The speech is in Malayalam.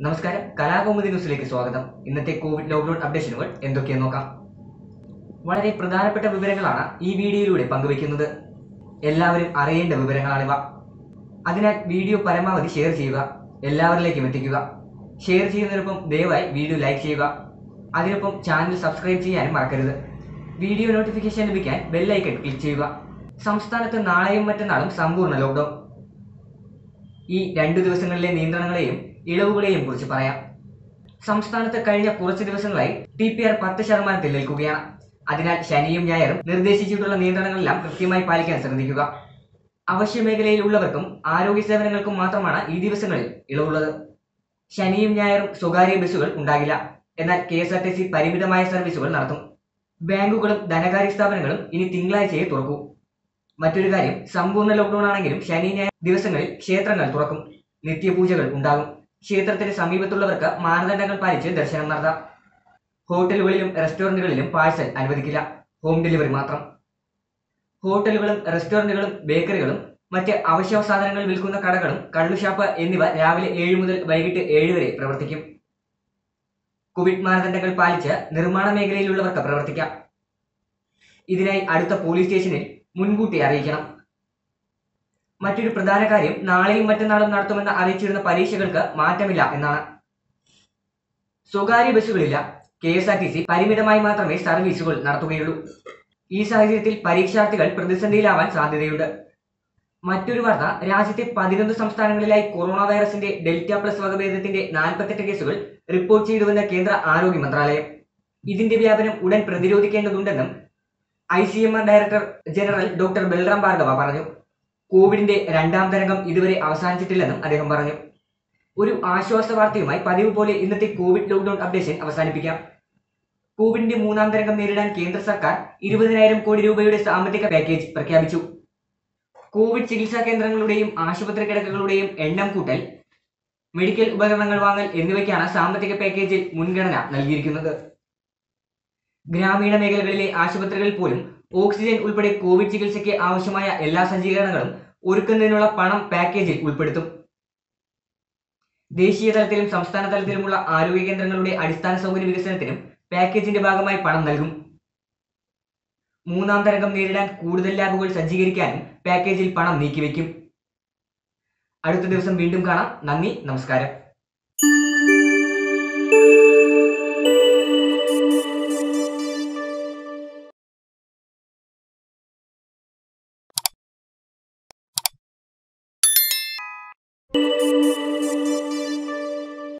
നമസ്കാരം കലാകൗമുദി ന്യൂസിലേക്ക് സ്വാഗതം ഇന്നത്തെ കോവിഡ് ലോക്ക്ഡൌൺ അപ്ഡേഷനുകൾ എന്തൊക്കെയെന്ന് നോക്കാം വളരെ പ്രധാനപ്പെട്ട വിവരങ്ങളാണ് ഈ വീഡിയോയിലൂടെ പങ്കുവയ്ക്കുന്നത് എല്ലാവരും അറിയേണ്ട വിവരങ്ങളാണിവ അതിനാൽ വീഡിയോ പരമാവധി ഷെയർ ചെയ്യുക എല്ലാവരിലേക്കും എത്തിക്കുക ഷെയർ ചെയ്യുന്നതിനൊപ്പം ദയവായി വീഡിയോ ലൈക്ക് ചെയ്യുക അതിനൊപ്പം ചാനൽ സബ്സ്ക്രൈബ് ചെയ്യാനും മറക്കരുത് വീഡിയോ നോട്ടിഫിക്കേഷൻ ലഭിക്കാൻ ബെല്ലൈക്കൺ ക്ലിക്ക് ചെയ്യുക സംസ്ഥാനത്ത് നാളെയും മറ്റന്നാളും സമ്പൂർണ്ണ ലോക്ക്ഡൌൺ ഈ രണ്ടു ദിവസങ്ങളിലെ നിയന്ത്രണങ്ങളെയും ഇളവുകളെയും കുറിച്ച് പറയാം സംസ്ഥാനത്ത് കഴിഞ്ഞ കുറച്ച് ദിവസങ്ങളായി ടി പി ആർ പത്ത് ശതമാനത്തിൽ നിൽക്കുകയാണ് അതിനാൽ ശനിയും ഞായറും നിർദ്ദേശിച്ചിട്ടുള്ള നിയന്ത്രണങ്ങളെല്ലാം കൃത്യമായി പാലിക്കാൻ ശ്രദ്ധിക്കുക അവശ്യ മേഖലയിൽ ഉള്ളവർക്കും ആരോഗ്യ സേവനങ്ങൾക്കും മാത്രമാണ് ഈ ദിവസങ്ങളിൽ ഇളവുള്ളത് ശനിയും ഞായറും സ്വകാര്യ ബസ്സുകൾ ഉണ്ടാകില്ല എന്നാൽ K S R T C പരിമിതമായ സർവീസുകൾ നടത്തും ബാങ്കുകളും ധനകാര്യ സ്ഥാപനങ്ങളും ഇനി തിങ്കളാഴ്ചയെ തുറക്കൂ മറ്റൊരു കാര്യം സമ്പൂർണ്ണ ലോക്ക്ഡൌൺ ആണെങ്കിലും ശനി ഞായർ ദിവസങ്ങളിൽ ക്ഷേത്രങ്ങൾ തുറക്കും നിത്യപൂജകൾ ഉണ്ടാകും ക്ഷേത്രത്തിന് സമീപത്തുള്ളവർക്ക് മാനദണ്ഡങ്ങൾ പാലിച്ച് ദർശനം നടത്താം ഹോട്ടലുകളിലും റെസ്റ്റോറന്റുകളിലും പാഴ്സൽ അനുവദിക്കില്ല ഹോം ഡെലിവറി മാത്രം ഹോട്ടലുകളും റെസ്റ്റോറന്റുകളും ബേക്കറികളും മറ്റ് അവശ്യ സാധനങ്ങൾ വിൽക്കുന്ന കടകളും കള്ളുഷാപ്പ് എന്നിവ രാവിലെ ഏഴ് മുതൽ വൈകിട്ട് ഏഴ് വരെ പ്രവർത്തിക്കും കോവിഡ് മാനദണ്ഡങ്ങൾ പാലിച്ച് നിർമ്മാണ മേഖലയിലുള്ളവർക്ക് പ്രവർത്തിക്കാം ഇതിനായി അടുത്ത പോലീസ് സ്റ്റേഷനിൽ മുൻകൂട്ടി അറിയിക്കണം മറ്റൊരു പ്രധാന കാര്യം നാളെയും മറ്റന്നാളും നടത്തുമെന്ന് അറിയിച്ചിരുന്ന പരീക്ഷകൾക്ക് മാറ്റമില്ല എന്നാണ് സ്വകാര്യ ബസ്സുകളില്ല K S R T C പരിമിതമായി മാത്രമേ സർവീസുകൾ നടത്തുകയുള്ളൂ ഈ സാഹചര്യത്തിൽ പരീക്ഷാർത്ഥികൾ പ്രതിസന്ധിയിലാവാൻ സാധ്യതയുണ്ട് മറ്റൊരു വാർത്ത രാജ്യത്തെ പതിനൊന്ന് സംസ്ഥാനങ്ങളിലായി കൊറോണ വൈറസിന്റെ ഡെൽറ്റ പ്ലസ് വകഭേദത്തിന്റെ നാൽപ്പത്തെട്ട് കേസുകൾ റിപ്പോർട്ട് ചെയ്തുവെന്ന് കേന്ദ്ര ആരോഗ്യ മന്ത്രാലയം ഇതിന്റെ വ്യാപനം ഉടൻ പ്രതിരോധിക്കേണ്ടതുണ്ടെന്നും I C M R director general doctor Balram Bhargava പറഞ്ഞു കോവിഡിന്റെ രണ്ടാം തരംഗം ഇതുവരെ അവസാനിച്ചിട്ടില്ലെന്നും അദ്ദേഹം പറഞ്ഞു ഒരു ആശ്വാസ വാർത്തയുമായി പതിവ് പോലെ ഇന്നത്തെ കോവിഡ് ലോക്ക്ഡൌൺ അപ്ഡേഷൻ അവസാനിപ്പിക്കാം കോവിഡിന്റെ മൂന്നാം തരംഗം നേരിടാൻ കേന്ദ്ര സർക്കാർ ഇരുപതിനായിരം കോടി രൂപയുടെ സാമ്പത്തിക പാക്കേജ് പ്രഖ്യാപിച്ചു കോവിഡ് ചികിത്സാ കേന്ദ്രങ്ങളുടെയും ആശുപത്രി കിടക്കകളുടെയും എണ്ണം കൂട്ടൽ മെഡിക്കൽ ഉപകരണങ്ങൾ വാങ്ങൽ എന്നിവയ്ക്കാണ് സാമ്പത്തിക പാക്കേജിൽ മുൻഗണന നൽകിയിരിക്കുന്നത് ഗ്രാമീണ മേഖലകളിലെ ആശുപത്രികളിൽ പോലും ഓക്സിജൻ ഉൾപ്പെടെ കോവിഡ് ചികിത്സയ്ക്ക് ആവശ്യമായ എല്ലാ സജ്ജീകരണങ്ങളും ഒരുക്കുന്നതിനുള്ള പണം പാക്കേജിൽ ഉൾപ്പെടുത്തും ദേശീയ തലത്തിലും സംസ്ഥാന തലത്തിലുമുള്ള ആരോഗ്യ കേന്ദ്രങ്ങളുടെ അടിസ്ഥാന സൗകര്യ വികസനത്തിനും പാക്കേജിന്റെ ഭാഗമായി പണം നൽകും മൂന്നാം തരംഗം നേരിടാൻ കൂടുതൽ ലാബുകൾ സജ്ജീകരിക്കാനും പാക്കേജിൽ പണം നീക്കിവെക്കും അടുത്ത ദിവസം വീണ്ടും കാണാം നന്ദി നമസ്കാരം